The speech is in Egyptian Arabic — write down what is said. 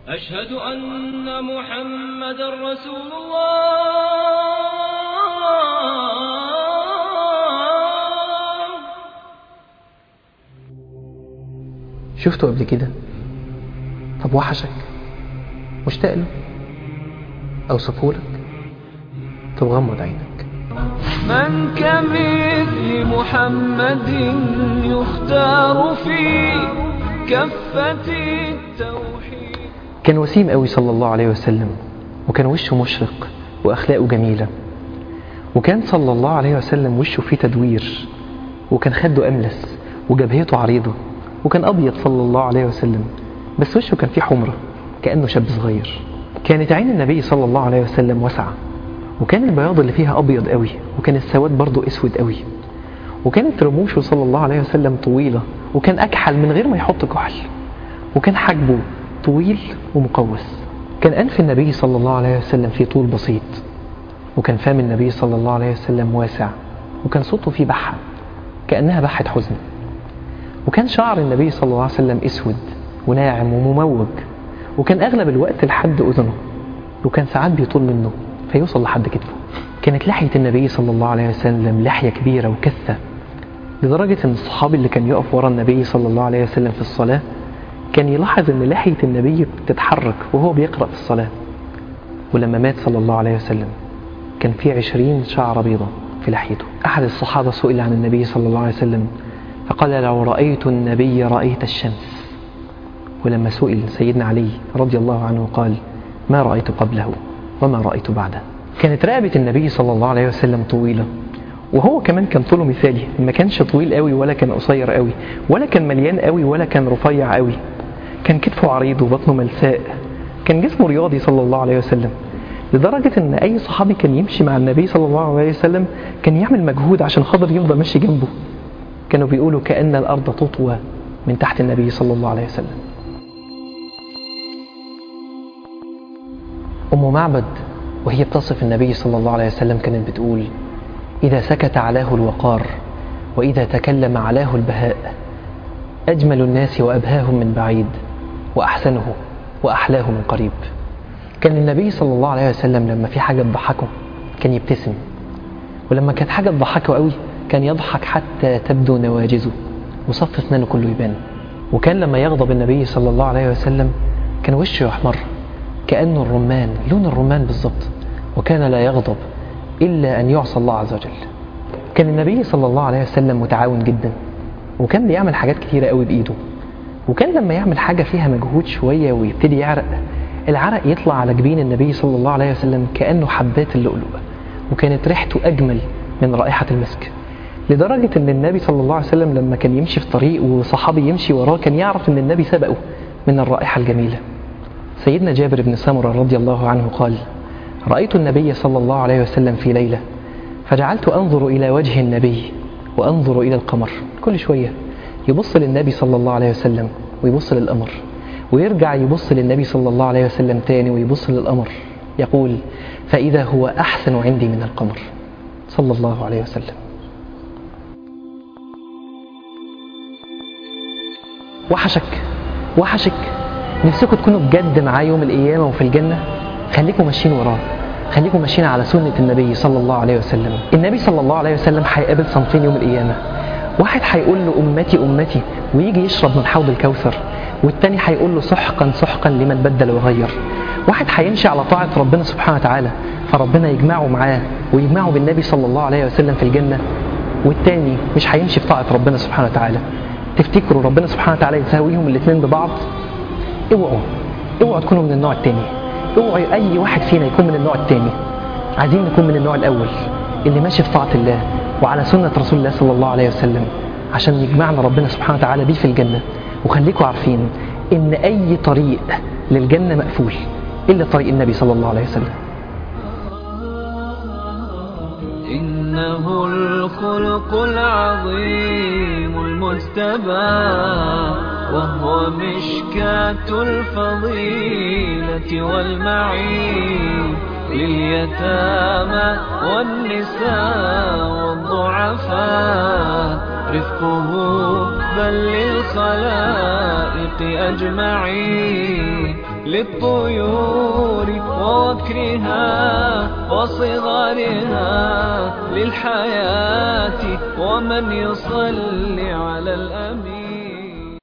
أشهد أن محمد رسول الله شفته قبل كده طب وحشك مشتاق له اوصفهولك طب غمض عينك من كمثل محمد يختار في كفة التوحيد كان وسيم قوي صلى الله عليه وسلم وكان وشه مشرق واخلاقه جميله وكان صلى الله عليه وسلم وشه فيه تدوير وكان خده املس وجبهته عريضه وكان ابيض صلى الله عليه وسلم بس وشه كان فيه حمره كانه شاب صغير كانت عين النبي صلى الله عليه وسلم واسعه وكان البياض اللي فيها ابيض قوي وكان السواد برضه اسود قوي وكانت رموشه صلى الله عليه وسلم طويله وكان اكحل من غير ما يحط كحل وكان حجبه طويل ومقوس كان انف النبي صلى الله عليه وسلم فيه طول بسيط وكان فم النبي صلى الله عليه وسلم واسع وكان صوته فيه بحه كانها بحه حزن وكان شعر النبي صلى الله عليه وسلم اسود وناعم ومموج وكان اغلب الوقت لحد اذنه وكان ساعات بيطول منه فيوصل لحد كتفه كانت لحيه النبي صلى الله عليه وسلم لحيه كبيره وكثه لدرجه ان الصحابي اللي كان يقف ورا النبي صلى الله عليه وسلم في الصلاه كان يلاحظ ان لحيه النبي بتتحرك وهو بيقرا في الصلاه ولما مات صلى الله عليه وسلم كان في عشرين شعرة بيضة في لحيته أحد الصحابة سئل عن النبي صلى الله عليه وسلم فقال لو رأيت النبي رأيت الشمس ولما سئل سيدنا علي رضي الله عنه قال ما رأيت قبله وما رأيت بعده كانت رقبة النبي صلى الله عليه وسلم طويلة وهو كمان كان طوله مثالي ما كانش طويل قوي ولا كان قصير قوي ولا كان مليان قوي ولا كان رفيع قوي كان كتفه عريض وبطنه ملساء كان جسمه رياضي صلى الله عليه وسلم لدرجة إن أي صحابي كان يمشي مع النبي صلى الله عليه وسلم كان يعمل مجهود عشان خاطر يفضل ماشي جنبه كانوا بيقولوا كأن الأرض تطوى من تحت النبي صلى الله عليه وسلم أم معبد وهي بتصف النبي صلى الله عليه وسلم كانت بتقول إذا سكت علاه الوقار وإذا تكلم علاه البهاء أجمل الناس وأبهاهم من بعيد وأحسنه وأحلاه من قريب كان النبي صلى الله عليه وسلم لما في حاجة تضحكه كان يبتسم ولما كانت حاجة تضحكه قوي كان يضحك حتى تبدو نواجزه وصف اسنانه كله يبان وكان لما يغضب النبي صلى الله عليه وسلم كان وشه يحمر كأنه الرمان لون الرمان بالظبط وكان لا يغضب إلا أن يعصى الله عز وجل كان النبي صلى الله عليه وسلم متعاون جدا وكان بيعمل حاجات كتيرة قوي بإيده وكان لما يعمل حاجة فيها مجهود شوية ويبتدي يعرق العرق يطلع على جبين النبي صلى الله عليه وسلم كأنه حبات اللؤلؤ وكانت ريحته أجمل من رائحة المسك لدرجة أن النبي صلى الله عليه وسلم لما كان يمشي في طريق وصحابي يمشي وراه كان يعرف أن النبي سبقه من الرائحة الجميلة سيدنا جابر بن سمرة رضي الله عنه قال رأيت النبي صلى الله عليه وسلم في ليلة فجعلت أنظر إلى وجه النبي وأنظر إلى القمر كل شوية يبص للنبي صلى الله عليه وسلم ويبص للقمر ويرجع يبص للنبي صلى الله عليه وسلم تاني ويبص للقمر يقول فإذا هو أحسن عندي من القمر صلى الله عليه وسلم وحشك وحشك نفسكم تكونوا بجد معاه يوم القيامة وفي الجنة خليكم ماشيين وراه خليكم ماشيين على سنة النبي صلى الله عليه وسلم النبي صلى الله عليه وسلم هيقابل صنفين يوم القيامة واحد هيقول له أمتي أمتي ويجي يشرب من حوض الكوثر والتاني هيقول له سحقا سحقا لمن بدل وغير واحد هيمشي على طاعة ربنا سبحانه وتعالى فربنا يجمعه معاه ويجمعه بالنبي صلى الله عليه وسلم في الجنة والتاني مش هيمشي في طاعة ربنا سبحانه وتعالى تفتكروا ربنا سبحانه وتعالى يساويهم الاثنين ببعض اوعوا اوعوا تكونوا من النوع التاني اوعوا اي واحد فينا يكون من النوع التاني عايزين نكون من النوع الاول اللي ماشي في طاعة الله وعلى سنة رسول الله صلى الله عليه وسلم عشان يجمعنا ربنا سبحانه وتعالى بيه في الجنة وخليكم عارفين ان اي طريق للجنة مقفول الا طريق النبي صلى الله عليه وسلم إنه الخلق العظيم المجتبى وهو مشكاة الفضيلة والمعين لليتامى والنساء والضعفاء رفقه بل للخلائق أجمعين للطيور ووكرها وصغارها للحياة ومن يصلي على الأمين